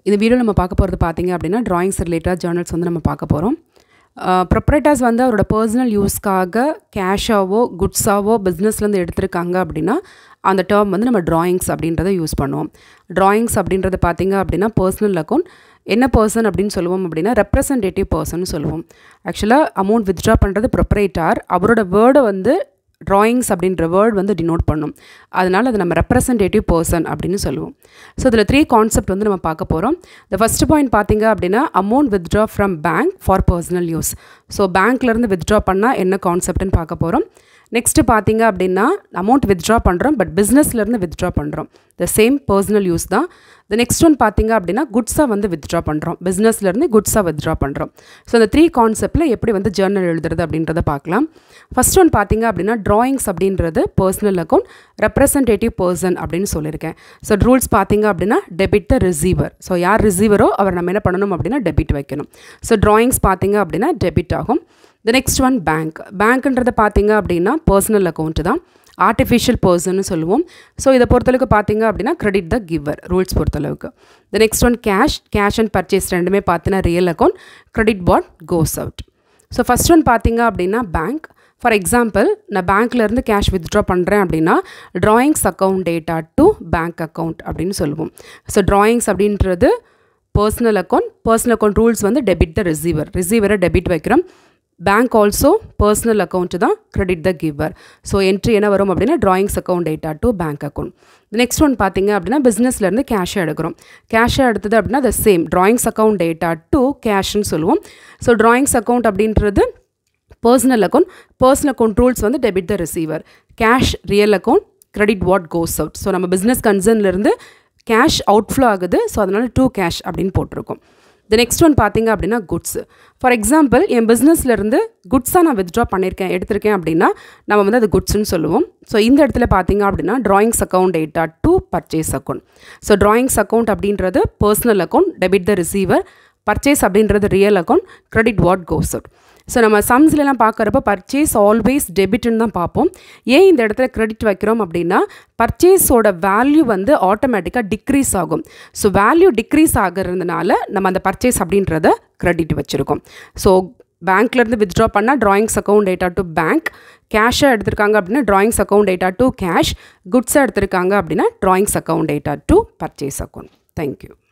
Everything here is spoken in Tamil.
இந்த வீடியோ நம்ம பார்க்க போகிறது பார்த்தீங்க அப்படின்னா ட்ராயிங்ஸ் ரிலேட்டட் ஜேர்னல்ஸ் வந்து நம்ம பார்க்க போகிறோம் ப்ரொப்ரேட்டர்ஸ் வந்து அவரோட பர்சனல் யூஸ்க்காக கேஷாவோ குட்ஸாவோ பிஸ்னஸ்லேருந்து எடுத்திருக்காங்க அப்படின்னா அந்த டேர்ம் வந்து நம்ம ட்ராயிங்ஸ் அப்படின்றத யூஸ் பண்ணுவோம் ட்ராயிங்ஸ் அப்படின்றத பார்த்தீங்க அப்படின்னா பர்சனல் அக்கௌண்ட் என்ன பர்சன் அப்படின்னு சொல்லுவோம் அப்படின்னா ரெப்ரசன்டேட்டிவ் பர்சன் சொல்லுவோம் ஆக்சுவலாக அமௌண்ட் வித்ட்ரா பண்ணுறது ப்ரொப்ரேட்டார் அவரோட வேர்டை வந்து ட்ராயிங்ஸ் அப்படின்ற வேர்ட் வந்து டினோட் பண்ணும் அதனால் அது நம்ம ரெப்ரசன்டேட்டிவ் பர்சன் அப்படின்னு சொல்லுவோம் ஸோ இதில் த்ரீ கான்செப்ட் வந்து நம்ம பார்க்க போகிறோம் த ஃபஸ்ட் பாயிண்ட் பார்த்தீங்க அப்படின்னா amount withdraw from bank for personal use so பேங்க்லேருந்து வித்ட்ரா பண்ணால் என்ன கான்செப்ட்னு பார்க்க போகிறோம் நெக்ஸ்ட்டு பார்த்தீங்க அப்படின்னா அமௌண்ட் வித்ட்ரா பண்ணுறோம் பட் பிஸ்னஸ்லேருந்து வித்ட்ரா பண்ணுறோம் த சேம் பர்சனல் யூஸ் தான் த நெக்ஸ்ட் ஒன் பார்த்தீங்க அப்படின்னா குட்ஸாக வந்து வித்ட்ரா பண்ணுறோம் பிஸ்னஸ்லேருந்து குட்ஸாக வித்ட்ரா பண்ணுறோம் ஸோ இந்த த்ரீ கான்செப்டில் எப்படி வந்து ஜேர்னல் எழுதுறது அப்படின்றத பார்க்கலாம் ஃபஸ்ட் ஒன் பார்த்தீங்க அப்படின்னா ட்ராயிங்ஸ் அப்படின்றது பர்சனல் அக்கௌண்ட் ரெப்ரசன்டேட்டிவ் பர்சன் அப்படின்னு சொல்லியிருக்கேன் ஸோ ரூல்ஸ் பார்த்தீங்க அப்படின்னா டெபிட் த ரிசீவர் ஸோ யார் ரிசீவரோ அவர் நம்ம என்ன பண்ணணும் அப்படின்னா டெபிட் வைக்கணும் ஸோ ட்ராயிங்ஸ் பார்த்தீங்க அப்படின்னா டெபிட் ஆகும் த நெக்ஸ்ட் ஒன் பேங்க் பேங்க்ன்றதை பார்த்தீங்க அப்படின்னா பர்சனல் அக்கௌண்ட்டு தான் ஆர்டிஃபிஷியல் பர்சன்னு சொல்லுவோம் ஸோ இதை பொறுத்தளவுக்கு பார்த்தீங்க அப்படின்னா கிரெடிட் த கிவர் ரூல்ஸ் பொறுத்தளவுக்கு the next one cash cash and purchase ரெண்டுமே பார்த்தீங்கன்னா real account credit what goes out so first one பார்த்தீங்க அப்படின்னா பேங்க் ஃபார் எக்ஸாம்பிள் நான் பேங்க்லேருந்து கேஷ் வித்ட்ரா பண்ணுறேன் அப்படின்னா drawings account data to bank account அப்படின்னு சொல்லுவோம் ஸோ ட்ராயிங்ஸ் அப்படின்றது personal account personal account rules வந்து டெபிட் த ரிசீவர் ரிசீவரை டெபிட் வைக்கிறோம் பேங்க் ஆல்சோ பர்சனல் அக்கௌண்ட்டு தான் credit the giver so entry என்ன வரும் அப்படின்னா drawings account data to bank account next one பார்த்தீங்க அப்படின்னா பிஸ்னஸ்லேருந்து கேஷை எடுக்கிறோம் கேஷை எடுத்தது அப்படின்னா the same drawings account data to கேஷ்னு சொல்லுவோம் ஸோ ட்ராயிங்ஸ் அக்கௌண்ட் அப்படின்றது personal account personal account rules வந்து debit the receiver cash real account credit what goes out so நம்ம பிஸ்னஸ் கன்சர்ன்லேருந்து கேஷ் அவுட்ஃப்ளோ ஆகுது ஸோ அதனால் டூ கேஷ் அப்படின்னு போட்டிருக்கோம் த நெக்ஸ்ட் ஒன் பார்த்தீங்க அப்படின்னா குட்ஸ் ஃபார் எக்ஸாம்பிள் என் பிஸ்னஸ்லேருந்து குட்ஸாக நான் வித்ட்ரா பண்ணியிருக்கேன் எடுத்திருக்கேன் அப்படின்னா நம்ம வந்து அது குட்ஸ்னு சொல்லுவோம் ஸோ இந்த இடத்துல பார்த்தீங்க அப்படின்னா drawings account data to purchase account so drawings account அப்படின்றது personal account debit the receiver purchase அப்படின்றது real account credit what goes out so நம்ம சம்ஸ்லாம் பார்க்குறப்ப பர்ச்சேஸ் ஆல்வேஸ் டெபிட்னு தான் பார்ப்போம் ஏன் இந்த இடத்துல கிரெடிட் வைக்கிறோம் அப்படின்னா பர்ச்சேஸோட வேல்யூ வந்து ஆட்டோமேட்டிக்காக டிக்ரீஸ் ஆகும் ஸோ வேல்யூ டிக்ரீஸ் ஆகிறதுனால நம்ம அந்த பர்ச்சேஸ் அப்படின்றத கிரெடிட் வச்சுருக்கோம் ஸோ பேங்க்லேருந்து வித்ட்ரா பண்ணால் drawings account data to bank கேஷாக எடுத்திருக்காங்க அப்படின்னா drawings account data to cash குட்ஸாக எடுத்திருக்காங்க அப்படின்னா drawings account data to purchase account thank you